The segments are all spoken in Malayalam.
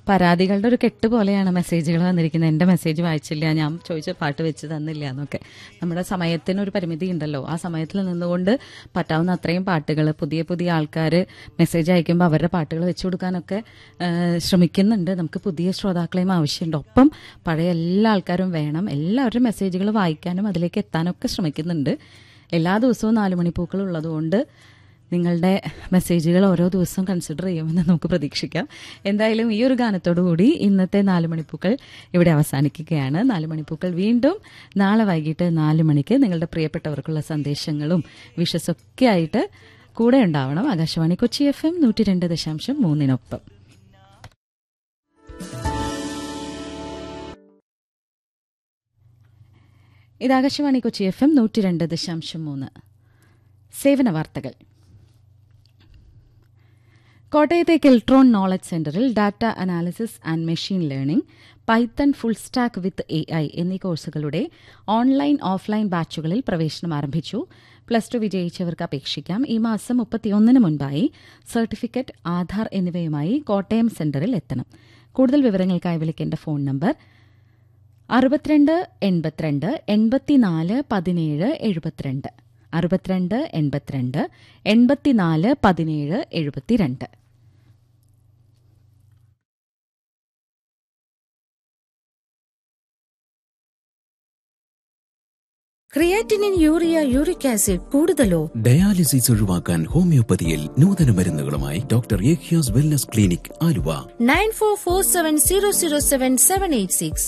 പരാതികളുടെ ഒരു കെട്ട് പോലെയാണ് മെസ്സേജുകൾ വന്നിരിക്കുന്നത് എൻ്റെ മെസ്സേജ് വായിച്ചില്ല ഞാൻ ചോദിച്ച പാട്ട് വെച്ച് തന്നില്ല എന്നൊക്കെ നമ്മുടെ സമയത്തിന് ഒരു പരിമിതി ഉണ്ടല്ലോ ആ സമയത്തിൽ നിന്നുകൊണ്ട് പറ്റാവുന്ന അത്രയും പാട്ടുകൾ പുതിയ പുതിയ ആൾക്കാർ മെസ്സേജ് അയക്കുമ്പോൾ അവരുടെ പാട്ടുകൾ വെച്ചു കൊടുക്കാനൊക്കെ ആ, ശ്രമിക്കുന്നുണ്ട് നമുക്ക് പുതിയ ശ്രോതാക്കളെയും ആവശ്യമുണ്ട് ഒപ്പം പഴയ എല്ലാ ആൾക്കാരും വേണം എല്ലാവരുടെ മെസ്സേജുകൾ വായിക്കാനും അതിലേക്ക് എത്താനൊക്കെ ശ്രമിക്കുന്നുണ്ട് എല്ലാ ദിവസവും നാല് മണിപ്പൂക്കൾ ഉള്ളതുകൊണ്ട് നിങ്ങളുടെ മെസ്സേജുകൾ ഓരോ ദിവസവും കൺസിഡർ ചെയ്യുമെന്ന് നമുക്ക് പ്രതീക്ഷിക്കാം എന്തായാലും ഈ ഒരു ഗാനത്തോടു കൂടി ഇന്നത്തെ നാല് മണിപ്പൂക്കൾ ഇവിടെ അവസാനിക്കുകയാണ് നാല് മണിപ്പൂക്കൾ വീണ്ടും നാളെ വൈകിട്ട് നാല് മണിക്ക് നിങ്ങളുടെ പ്രിയപ്പെട്ടവർക്കുള്ള സന്ദേശങ്ങളും വിഷസൊക്കെ ആയിട്ട് കൂടെ ഉണ്ടാവണം ആകാശവാണി കൊച്ചി എഫ് എം നൂറ്റി രണ്ട് ദശാംശം മൂന്നിനൊപ്പം ഇത് ആകാശവാണി കൊച്ചി എഫ് എം നൂറ്റി രണ്ട് ദശാംശം മൂന്ന് സേവന വാർത്തകൾ കോട്ടയത്തെ കെൽട്രോൺ നോളജ് സെന്ററിൽ data analysis and machine learning Python full stack with A I എന്നീ കോഴ്സുകളുടെ ഓൺലൈൻ ഓഫ്ലൈൻ ബാച്ചുകളിൽ പ്രവേശനം ആരംഭിച്ചു പ്ലസ് ടു വിജയിച്ചവർക്ക് അപേക്ഷിക്കാം ഈ മാസം മുപ്പത്തിയൊന്നിന് മുൻപായി സർട്ടിഫിക്കറ്റ് ആധാർ എന്നിവയുമായി കോട്ടയം സെന്ററിൽ എത്തണം കൂടുതൽ വിവരങ്ങൾക്കായി വിളിക്കേണ്ട ഫോൺ നമ്പർ അറുപത്തിരണ്ട് എൺപത്തിരണ്ട് എൺപത്തിനാല് പതിനേഴ് എഴുപത്തിരണ്ട് അറുപത്തിരണ്ട് എൺപത്തിരണ്ട് എൺപത്തിനാല് പതിനേഴ് എഴുപത്തിരണ്ട് ക്രിയാറ്റിനിൻ യൂറിയ യൂറിക് ആസിഡ് കൂടുതലോ ഡയാലിസിസ് ഒഴിവാക്കാൻ ഹോമിയോപ്പതിയിൽ നൂതന മരുന്നുകളുമായി ഡോക്ടർ ഏഖ്യാസ് wellness clinic Aluva nine four four seven zero zero seven seven eight six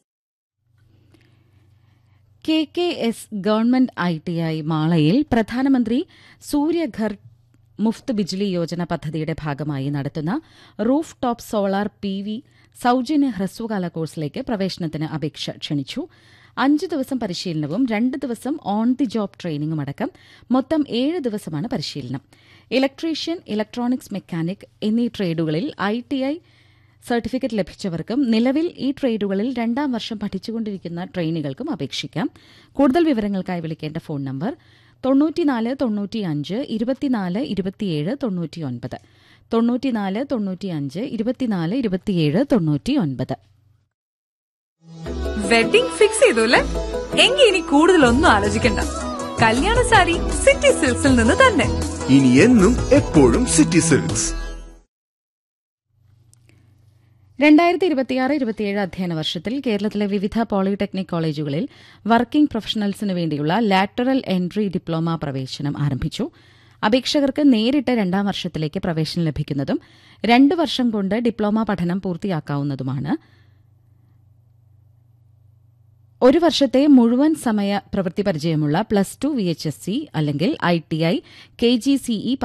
K K S government I T I മാളയിൽ പ്രധാനമന്ത്രി സൂര്യഘർ മുഫ്ത് ബിജ്ലി യോജന പദ്ധതിയുടെ ഭാഗമായി നടത്തുന്ന roof top solar P V സൌജന്യ ഹ്രസ്വകാല കോഴ്സിലേക്ക് പ്രവേശനത്തിന് അപേക്ഷ ക്ഷണിച്ചു അഞ്ച് ദിവസം പരിശീലനവും രണ്ട് ദിവസം ഓൺ ദി ജോബ് ട്രെയിനിങ്ങും അടക്കം മൊത്തം ഏഴ് ദിവസമാണ് പരിശീലനം ഇലക്ട്രീഷ്യൻ ഇലക്ട്രോണിക്സ് മെക്കാനിക് എന്നീ ട്രേഡുകളിൽ ഐ ടി ഐ സർട്ടിഫിക്കറ്റ് ലഭിച്ചവർക്കും നിലവിൽ ഈ ട്രേഡുകളിൽ രണ്ടാം വർഷം പഠിച്ചുകൊണ്ടിരിക്കുന്ന ട്രെയിനികൾക്കും അപേക്ഷിക്കാം കൂടുതൽ വിവരങ്ങൾക്കായി വിളിക്കേണ്ട ഫോൺ നമ്പർ തൊണ്ണൂറ്റിനാല് തൊണ്ണൂറ്റിയഞ്ച് ഇരുപത്തിനാല് ഇരുപത്തിയേഴ് തൊണ്ണൂറ്റിയൊൻപത് തൊണ്ണൂറ്റിനാല് തൊണ്ണൂറ്റിയഞ്ച് ഇരുപത്തിനാല് ഇരുപത്തിയേഴ് തൊണ്ണൂറ്റിയൊൻപത് വെഡിംഗ് ഫിക്സ് ചെയ്തു അല്ലേ എങ്കിൽ ഇനി കൂടുതലൊന്നും ആലോചിക്കണ്ട കല്യാണ സാരി സിറ്റി സിൽക്സിൽ നിന്ന് തന്നെ ഇനി എന്നും എപ്പോഴും സിറ്റി സിൽക്സ് രണ്ടായിരത്തി ഇരുപത്തിയാറ് ഇരുപത്തിയേഴ് അധ്യയന വർഷത്തിൽ കേരളത്തിലെ വിവിധ പോളിടെക്നിക് കോളേജുകളിൽ വർക്കിംഗ് പ്രൊഫഷണൽസിന് വേണ്ടിയുള്ള ലാറ്ററൽ എൻട്രി ഡിപ്ലോമ പ്രവേശനം ആരംഭിച്ചു അപേക്ഷകർക്ക് നേരിട്ട് രണ്ടാം വർഷത്തിലേക്ക് പ്രവേശനം ലഭിക്കുന്നതും രണ്ട് വർഷം കൊണ്ട് ഡിപ്ലോമ പഠനം പൂർത്തിയാക്കാവുന്നതുമാണ് ഒരു വർഷത്തെ മുഴുവൻ സമയ പ്രവൃത്തി പരിചയമുള്ള plus two V H S C അല്ലെങ്കിൽ I T I K G CE